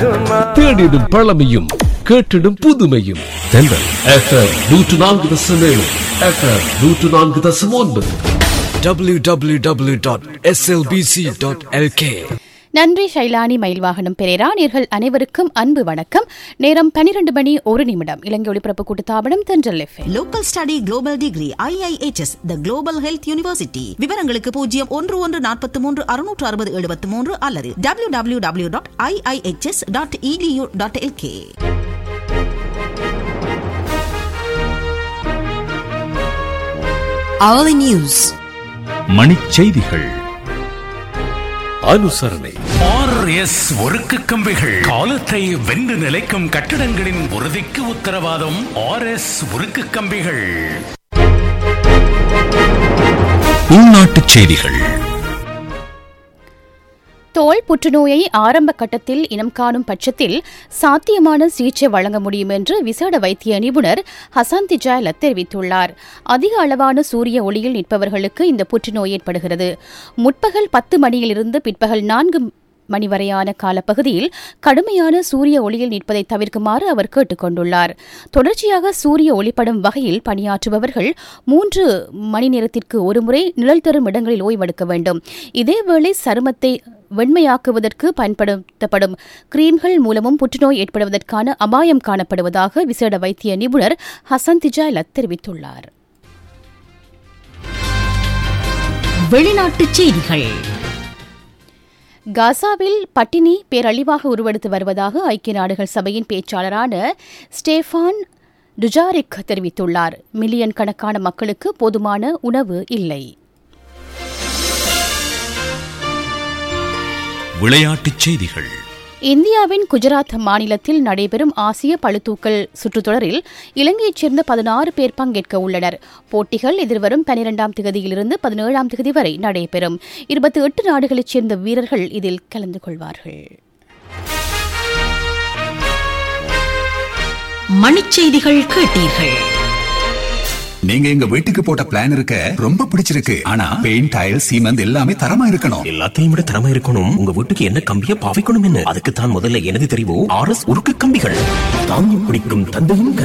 தேடிடும் பழமையும் கேட்டிடும் புதுமையும் தென்றல் எஃப்எம் நூற்று நான்கு தசம் ஏழு எஃப்எம் நூற்று நான்கு தசம் ஒன்பது www.slbc.lk நன்றி ஷைலானி மயில்வாகனம் பெரேரா நேர்கள் அனைவருக்கும் அன்பு வணக்கம் நேரம் பனிரெண்டு மணி ஒரு நிமிடம் இலங்கை ஒளிபரப்பு கூட்டுத்தாபனம் Thendral FM local study global degree IIHS the global health university விவரங்களுக்கு பூஜ்ஜியம் ஒன்று ஒன்று நாற்பத்தி மூன்று அறுநூற்று அறுபது எழுபத்தி மூன்று அல்லது W W W dot IIHS dot EDU dot LK hourly news மணிச்செய்திகள் அனுசரணை ஆர்எஸ் ஒருக்கு கம்பிகள் காலத்தை வென்று நிலைக்கும் கட்டிடங்களின் உறுதிக்கு உத்தரவாதம் ஆர்எஸ் உருக்கு கம்பிகள் உள்நாட்டுச் செய்திகள் தோல் புற்றுநோயை ஆரம்ப கட்டத்தில் இனம் காணும் பட்சத்தில் சாத்தியமான சிகிச்சை வழங்க முடியும் என்று விசேட வைத்திய நிபுணர் ஹசாந்தி ஜாயலத் தெரிவித்துள்ளார் அதிக அளவான சூரிய ஒளியில் நிற்பவர்களுக்கு இந்த புற்றுநோய் ஏற்படுகிறது முற்பகல் பத்து மணியிலிருந்து பிற்பகல் நான்கு மணி வரையான காலப்பகுதியில் கடுமையான சூரிய ஒளியில் நிற்பதை தவிர்க்குமாறு அவர் கேட்டுக் கொண்டுள்ளார் தொடர்ச்சியாக சூரிய ஒளிப்படும் வகையில் பணியாற்றுபவர்கள் மூன்று மணி நேரத்திற்கு ஒருமுறை நிழல் தரும் இடங்களில் ஓய்வெடுக்க வேண்டும் இதேவேளை சருமத்தை வெண்மையாக்குவதற்கு பயன்படுத்தப்படும் கிரீம்கள் மூலமும் புற்றுநோய் ஏற்படுவதற்கான அபாயம் காணப்படுவதாக விசேட வைத்திய நிபுணர் ஹசன் திஜாயலத் தெரிவித்துள்ளார் வெளிநாட்டுச் செய்திகள் காசாவில் பட்டினி பேரழிவாக உருவெடுத்து வருவதாக ஐக்கிய நாடுகள் சபையின் பேச்சாளரான ஸ்டேஃபான் டுஜாரிக் தெரிவித்துள்ளார் மில்லியன் கணக்கான மக்களுக்கு போதுமான உணவு இல்லை விளையாட்டுச் செய்திகள் இந்தியாவின் குஜராத் மாநிலத்தில் நடைபெறும் ஆசிய பளுதூக்கல் சுற்றுத்தொடரில் இலங்கையைச் சேர்ந்த பதினாறு பேர் பங்கேற்க உள்ளனர் போட்டிகள் எதிர்வரும் பனிரெண்டாம் திகதியிலிருந்து பதினேழாம் திகதி வரை நடைபெறும் இருபத்தி எட்டு நாடுகளைச் சேர்ந்த வீரர்கள் இதில் கலந்து கொள்வார்கள் மணிச்செய்திகள் கேட்டீர்கள் நீங்க எங்க வீட்டுக்கு போட்ட பிளான் இருக்க ரொம்ப பிடிச்சிருக்கு ஆனா பெயிண்ட் டைல் சீமெண்ட் எல்லாமே தரமா இருக்கணும் எல்லாத்தையும் விட திறமை இருக்கணும் உங்க வீட்டுக்கு என்ன கம்பிய பாவிக்கணும் என்ன அதுக்கு தான் முதல்ல எனது தெரிவு ஆர் எஸ் உருக்கு கம்பிகள் தாங்கி பிடிக்கும் தந்தையும்